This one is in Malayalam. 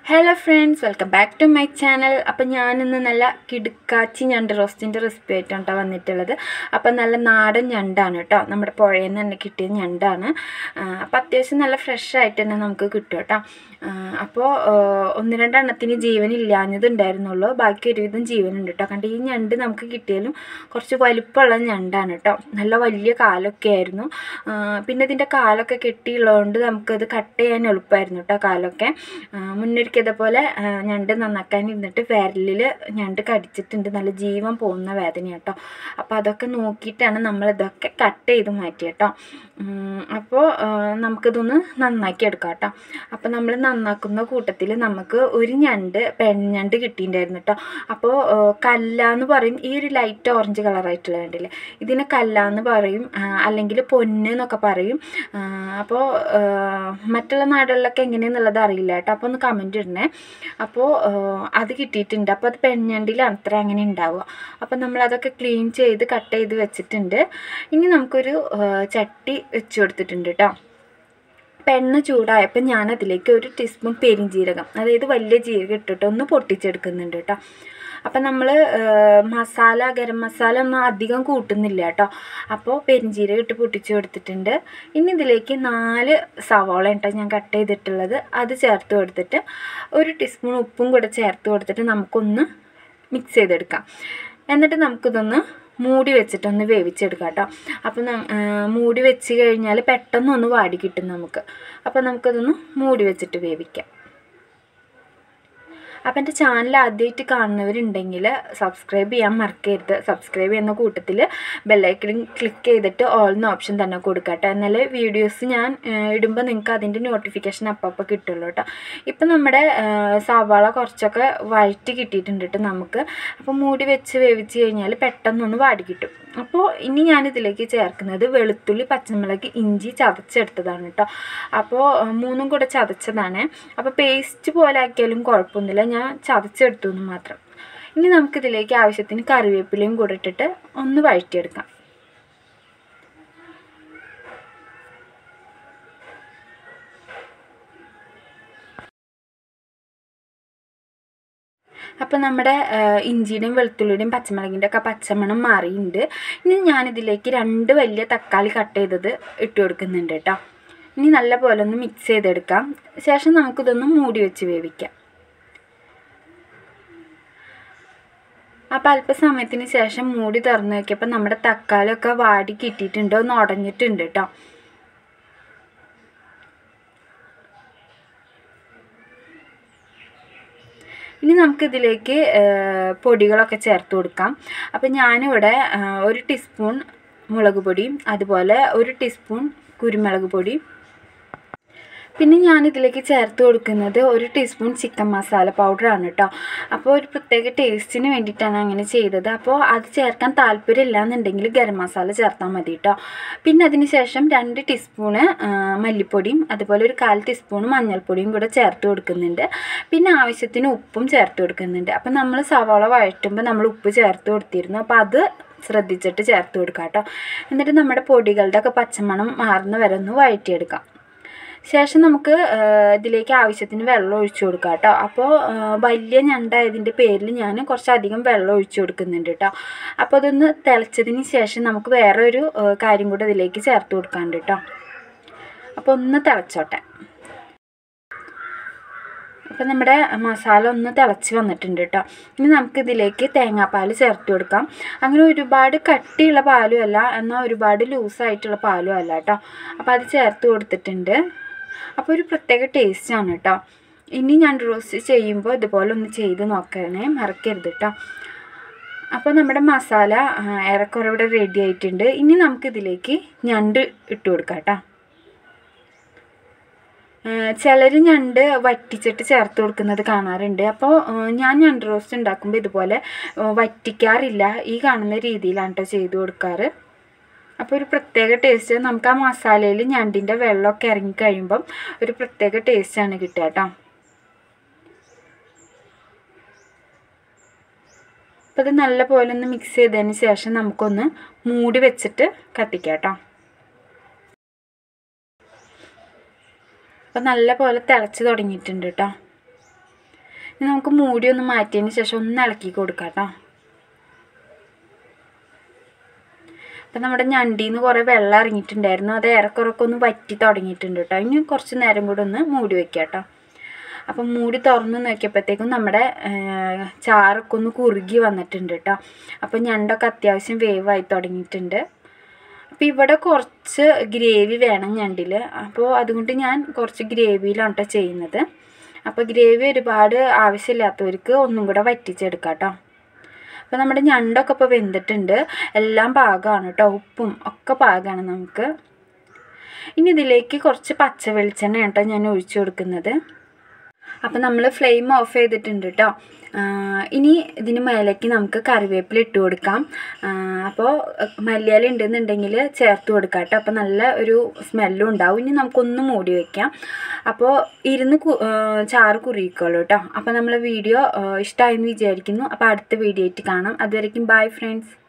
hello friends welcome back to my channel അപ്പം ഞാനിന്ന് നല്ല കിടുക്കാച്ചി ഞണ്ട് റോസ്റ്റിൻ്റെ റെസിപ്പി ആയിട്ടാണ് കേട്ടോ വന്നിട്ടുള്ളത് അപ്പം നല്ല നാടൻ ഞണ്ടാണ് കേട്ടോ നമ്മുടെ പുഴയിൽ നിന്ന് തന്നെ കിട്ടിയ ഞണ്ടാണ് അപ്പം അത്യാവശ്യം നല്ല ഫ്രഷ് ആയിട്ട് തന്നെ നമുക്ക് കിട്ടും കേട്ടോ അപ്പോൾ ഒന്ന് രണ്ടെണ്ണത്തിന് ജീവൻ ഇല്ലാഞ്ഞത് ഉണ്ടായിരുന്നുള്ളൂ ബാക്കി ഒരുവിധം ജീവനുണ്ട് കേട്ടോ കണ്ട് ഈ ഞണ്ട് നമുക്ക് കിട്ടിയാലും കുറച്ച് വലിപ്പമുള്ള ഞണ്ടാണ് കേട്ടോ നല്ല വലിയ കാലൊക്കെ ആയിരുന്നു ആ, പിന്നെ ഇതിൻ്റെ കാലൊക്കെ കെട്ടിയുള്ളതുകൊണ്ട് നമുക്കത് കട്ട് ചെയ്യാൻ എളുപ്പമായിരുന്നു കേട്ടോ കാലൊക്കെ മുന്നൊരിക്കൽ ഇതേപോലെ ആ, ഞണ്ട് നന്നാക്കാൻ ഇരുന്നിട്ട് വിരലിൽ ഞണ്ട് കടിച്ചിട്ടുണ്ട് നല്ല ജീവൻ പോകുന്ന വേദന കേട്ടോ അപ്പോൾ അതൊക്കെ നോക്കിയിട്ടാണ് നമ്മളിതൊക്കെ കട്ട് ചെയ്ത് മാറ്റി കേട്ടോ അപ്പോൾ നമുക്കിതൊന്ന് നന്നാക്കി എടുക്കാം കേട്ടോ അപ്പോൾ നമ്മൾ നന്നാക്കുന്ന കൂട്ടത്തിൽ നമുക്ക് ഒരു ഞണ്ട് പെൺഞണ്ട് കിട്ടിയിട്ടുണ്ടായിരുന്നു കേട്ടോ അപ്പോൾ കല്ലാന്ന് പറയും ഈ ഒരു ലൈറ്റ് ഓറഞ്ച് കളറായിട്ടുള്ള കണ്ടില്ലേ ഇതിനെ കല്ലാന്ന് പറയും ആ, അല്ലെങ്കിൽ പൊന്ന് എന്നൊക്കെ പറയും ആ, അപ്പോൾ ആ, മറ്റുള്ള നാടുകളിലൊക്കെ എങ്ങനെയെന്നുള്ളത് അറിയില്ല കേട്ടോ അപ്പോൾ ഒന്ന് കമൻറ്റ് ഇടണേ അപ്പോൾ ആ, അത് കിട്ടിയിട്ടുണ്ട് അപ്പോൾ അത് പെൺഞണ്ടിലാണ് അത്ര അങ്ങനെ ഉണ്ടാവുക അപ്പോൾ നമ്മളതൊക്കെ ക്ലീൻ ചെയ്ത് കട്ട് ചെയ്ത് വെച്ചിട്ടുണ്ട് ഇനി നമുക്കൊരു ആ, ചട്ടി വെച്ച് കൊടുത്തിട്ടുണ്ട് കേട്ടോ പെണ്ണ് ചൂടായപ്പോൾ ഞാൻ അതിലേക്ക് ഒരു ടീസ്പൂൺ പെരിഞ്ജീരകം അതായത് വലിയ ജീരകം ഇട്ടിട്ട് ഒന്ന് പൊട്ടിച്ചെടുക്കുന്നുണ്ട് കേട്ടോ അപ്പം നമ്മൾ മസാല ഗരം മസാല ഒന്നും അധികം കൂട്ടുന്നില്ല കേട്ടോ അപ്പോൾ പെരിഞ്ജീരകം ഇട്ട് പൊട്ടിച്ച് കൊടുത്തിട്ടുണ്ട് ഇനി ഇതിലേക്ക് നാല് സവാള കേട്ടോ ഞാൻ കട്ട് ചെയ്തിട്ടുള്ളത് അത് ചേർത്ത് കൊടുത്തിട്ട് ഒരു ടീസ്പൂൺ ഉപ്പും കൂടെ ചേർത്ത് കൊടുത്തിട്ട് നമുക്കൊന്ന് മിക്സ് ചെയ്തെടുക്കാം എന്നിട്ട് നമുക്കിതൊന്ന് മൂടി വെച്ചിട്ടൊന്ന് വേവിച്ചെടുക്കാം കേട്ടോ അപ്പം ന- ആ, മൂടി വെച്ച് കഴിഞ്ഞാൽ പെട്ടെന്ന് ഒന്ന് വാടി കിട്ടും നമുക്ക് അപ്പം നമുക്കതൊന്ന് മൂടി വെച്ചിട്ട് വേവിക്കാം അപ്പം എൻ്റെ ചാനൽ ആദ്യമായിട്ട് കാണുന്നവരുണ്ടെങ്കിൽ സബ്സ്ക്രൈബ് ചെയ്യാൻ മറക്കരുത് സബ്സ്ക്രൈബ് ചെയ്യുന്ന കൂട്ടത്തിൽ ബെല്ലൈക്കൺ ക്ലിക്ക് ചെയ്തിട്ട് ഓൾ എന്ന ഓപ്ഷൻ തന്നെ കൊടുക്കട്ടെ എന്നാലേ വീഡിയോസ് ഞാൻ ഇടുമ്പോൾ നിങ്ങൾക്ക് അതിൻ്റെ നോട്ടിഫിക്കേഷൻ അപ്പം കിട്ടുള്ളൂ കേട്ടോ ഇപ്പം നമ്മുടെ ആ, സവാള കുറച്ചൊക്കെ വഴറ്റി കിട്ടിയിട്ടുണ്ട് കേട്ടോ നമുക്ക് അപ്പോൾ മൂടി വെച്ച് വേവിച്ച് കഴിഞ്ഞാൽ പെട്ടെന്നൊന്ന് വാടി കിട്ടും അപ്പോൾ ഇനി ഞാനിതിലേക്ക് ചേർക്കുന്നത് വെളുത്തുള്ളി പച്ചമുളക് ഇഞ്ചി ചതച്ചെടുത്തതാണ് കേട്ടോ അപ്പോൾ ആ, മൂന്നും കൂടെ ചതച്ചതാണ് അപ്പോൾ പേസ്റ്റ് പോലെ ആക്കിയാലും കുഴപ്പമൊന്നുമില്ല ഞാൻ ചതച്ചെടുത്തു എന്ന് മാത്രം ഇനി നമുക്കിതിലേക്ക് ആവശ്യത്തിന് കറിവേപ്പിലയും കൂടെ ഇട്ടിട്ട് ഒന്ന് വഴറ്റിയെടുക്കാം അപ്പോൾ നമ്മുടെ ആ, ഇഞ്ചിയുടെയും വെളുത്തുള്ളിയുടെയും പച്ചമുളകിൻ്റെ ഒക്കെ പച്ചമണം മാറിയിട്ടുണ്ട് ഇനി ഞാനിതിലേക്ക് രണ്ട് വലിയ തക്കാളി കട്ട് ചെയ്തത് ഇട്ട് കൊടുക്കുന്നുണ്ട് കേട്ടോ ഇനി നല്ല പോലെ ഒന്ന് മിക്സ് ചെയ്തെടുക്കാം ശേഷം നമുക്കിതൊന്ന് മൂടി വെച്ച് വേവിക്കാം അപ്പോൾ അല്പസമയത്തിന് ശേഷം മൂടി തുറന്ന് നോക്കിയപ്പോൾ നമ്മുടെ തക്കാളിയൊക്കെ വാടി കിട്ടിയിട്ടുണ്ട് ഒന്ന് ഉടഞ്ഞിട്ടുണ്ട് കേട്ടോ ഇനി നമുക്കിതിലേക്ക് പൊടികളൊക്കെ ചേർത്ത് കൊടുക്കാം അപ്പം ഞാനിവിടെ ആ, ഒരു ടീസ്പൂൺ മുളക് പൊടിയും അതുപോലെ ഒരു ടീസ്പൂൺ കുരുമുളക് പൊടിയും പിന്നെ ഞാനിതിലേക്ക് ചേർത്ത് കൊടുക്കുന്നത് ഒരു ടീസ്പൂൺ ചിക്കൻ മസാല പൗഡറാണ് കേട്ടോ അപ്പോൾ ഒരു പ്രത്യേക ടേസ്റ്റിന് വേണ്ടിയിട്ടാണ് അങ്ങനെ ചെയ്തത് അപ്പോൾ അത് ചേർക്കാൻ താല്പര്യമില്ല എന്നുണ്ടെങ്കിൽ ഗരം മസാല ചേർത്താൽ മതി കേട്ടോ പിന്നെ അതിന് ശേഷം രണ്ട് ടീസ്പൂണ് ആ, മല്ലിപ്പൊടിയും അതുപോലെ ഒരു കാൽ ടീസ്പൂൺ മഞ്ഞൾപ്പൊടിയും കൂടെ ചേർത്ത് കൊടുക്കുന്നുണ്ട് പിന്നെ ആവശ്യത്തിന് ഉപ്പും ചേർത്ത് കൊടുക്കുന്നുണ്ട് അപ്പം നമ്മൾ സവാള വഴറ്റുമ്പോൾ നമ്മൾ ഉപ്പ് ചേർത്ത് കൊടുത്തിരുന്നു അപ്പോൾ അത് ശ്രദ്ധിച്ചിട്ട് ചേർത്ത് കൊടുക്കാം കേട്ടോ എന്നിട്ട് നമ്മുടെ പൊടികളുടെ ഒക്കെ പച്ചമണം മാറുന്ന വരെ ഒന്ന് വഴറ്റിയെടുക്കാം ശേഷം നമുക്ക് ആ, ഇതിലേക്ക് ആവശ്യത്തിന് വെള്ളം ഒഴിച്ചു കൊടുക്കാം കേട്ടോ അപ്പോൾ ആ, വലിയ ഞണ്ടായതിൻ്റെ പേരിൽ ഞാൻ കുറച്ചധികം വെള്ളം ഒഴിച്ചു കൊടുക്കുന്നുണ്ട് കേട്ടോ അപ്പോൾ അതൊന്ന് തിളച്ചതിന് ശേഷം നമുക്ക് വേറെ ഒരു ആ, കാര്യം കൂടെ ഇതിലേക്ക് ചേർത്ത് കൊടുക്കാനുണ്ട് കേട്ടോ അപ്പോൾ ഒന്ന് തിളച്ചോട്ടെ അപ്പോൾ നമ്മുടെ മസാല ഒന്ന് തിളച്ച് വന്നിട്ടുണ്ട് കേട്ടോ ഇനി നമുക്ക് ഇതിലേക്ക് തേങ്ങാപ്പാൽ ചേർത്ത് കൊടുക്കാം അങ്ങനെ ഒരുപാട് കട്ടിയുള്ള പാലും അല്ല എന്നാൽ ഒരുപാട് ലൂസായിട്ടുള്ള പാലും അല്ല കേട്ടോ അപ്പോൾ അത് ചേർത്ത് കൊടുത്തിട്ടുണ്ട് അപ്പോൾ ഒരു പ്രത്യേക ടേസ്റ്റാണ് കേട്ടോ ഇനി ഞാൻ റോസ്റ്റ് ചെയ്യുമ്പോൾ ഇതുപോലെ ഒന്ന് ചെയ്ത് നോക്കണേ മറക്കരുത് കേട്ടോ അപ്പോൾ നമ്മുടെ മസാല ആ, ഏറെക്കുറെ ഇവിടെ റെഡി ആയിട്ടുണ്ട് ഇനി നമുക്കിതിലേക്ക് ഞണ്ട് ഇട്ട് കൊടുക്കാം കേട്ടോ ചിലർ ഞണ്ട് വറ്റിച്ചിട്ട് ചേർത്ത് കൊടുക്കുന്നത് കാണാറുണ്ട് അപ്പോൾ ഞാൻ ഞണ്ട് റോസ്റ്റ് ഉണ്ടാക്കുമ്പോൾ ഇതുപോലെ ആ, വറ്റിക്കാറില്ല ഈ കാണുന്ന രീതിയിലാണ് കേട്ടോ ചെയ്ത് കൊടുക്കാറ് അപ്പോൾ ഒരു പ്രത്യേക ടേസ്റ്റ് നമുക്ക് ആ മസാലയിൽ ഞണ്ടിൻ്റെ വെള്ളമൊക്കെ ഇറങ്ങി കഴിയുമ്പം ഒരു പ്രത്യേക ടേസ്റ്റാണ് കിട്ടുക കേട്ടോ അപ്പോൾ ഇത് നല്ല പോലെ ഒന്ന് മിക്സ് ചെയ്തതിന് ശേഷം നമുക്കൊന്ന് മൂടി വെച്ചിട്ട് കത്തിക്കാം കേട്ടോ അപ്പോൾ നല്ല പോലെ തിളച്ച് തുടങ്ങിയിട്ടുണ്ട് കേട്ടോ ഇനി നമുക്ക് മൂടി ഒന്ന് മാറ്റിയതിന് ശേഷം ഒന്ന് ഇളക്കി കൊടുക്കാം കേട്ടോ അപ്പം നമ്മുടെ ഞണ്ടിയിൽ നിന്ന് കുറേ വെള്ളം ഇറങ്ങിയിട്ടുണ്ടായിരുന്നു അത് ഏറെക്കുറൊക്കെ ഒന്ന് വറ്റി തുടങ്ങിയിട്ടുണ്ട് കേട്ടോ ഇനി കുറച്ച് നേരം കൂടെ ഒന്ന് മൂടി വെക്കാം കേട്ടോ അപ്പം മൂടി തുറന്ന് നോക്കിയപ്പോഴത്തേക്കും നമ്മുടെ ചാറൊക്കെ ഒന്ന് കുറുകി വന്നിട്ടുണ്ട് കേട്ടോ അപ്പം ഞണ്ടൊക്കെ അത്യാവശ്യം വേവായി തുടങ്ങിയിട്ടുണ്ട് അപ്പോൾ ഇവിടെ കുറച്ച് ഗ്രേവി വേണം ഞണ്ടിൽ അപ്പോൾ അതുകൊണ്ട് ഞാൻ കുറച്ച് ഗ്രേവിയിലാണ് കേട്ടോ ചെയ്യുന്നത് അപ്പോൾ ഗ്രേവി ഒരുപാട് ആവശ്യമില്ലാത്തവർക്ക് ഒന്നും കൂടെ വറ്റിച്ചെടുക്കാം കേട്ടോ അപ്പോൾ നമ്മുടെ ഞണ്ടൊക്കെ ഇപ്പോൾ വെന്തിട്ടുണ്ട് എല്ലാം പാകമാണ് കേട്ടോ ഉപ്പും ഒക്കെ പാകമാണ് നമുക്ക് ഇനി ഇതിലേക്ക് കുറച്ച് പച്ച വെളിച്ചെണ്ണ കേട്ടോ ഞാൻ ഒഴിച്ചു കൊടുക്കുന്നത് അപ്പോൾ നമ്മൾ ഫ്ലെയിം ഓഫ് ചെയ്തിട്ടുണ്ട് കേട്ടോ ഇനി ഇതിന് മേലേക്ക് നമുക്ക് കറിവേപ്പില ഇട്ട് കൊടുക്കാം അപ്പോൾ മല്ലിയില ഉണ്ടെന്നുണ്ടെങ്കിൽ ചേർത്ത് കൊടുക്കാം കേട്ടോ അപ്പോൾ നല്ല ഒരു സ്മെല്ലും ഉണ്ടാവും ഇനി നമുക്കൊന്ന് മൂടി വയ്ക്കാം അപ്പോൾ ഇരുന്ന് ചാറ് കുറിയിക്കോളൂ കേട്ടോ അപ്പോൾ നമ്മളെ വീഡിയോ ഇഷ്ടമായെന്ന് വിചാരിക്കുന്നു അപ്പോൾ അടുത്ത വീഡിയോ ആയിട്ട് കാണാം അതുവരേക്കും ബൈ ഫ്രണ്ട്സ്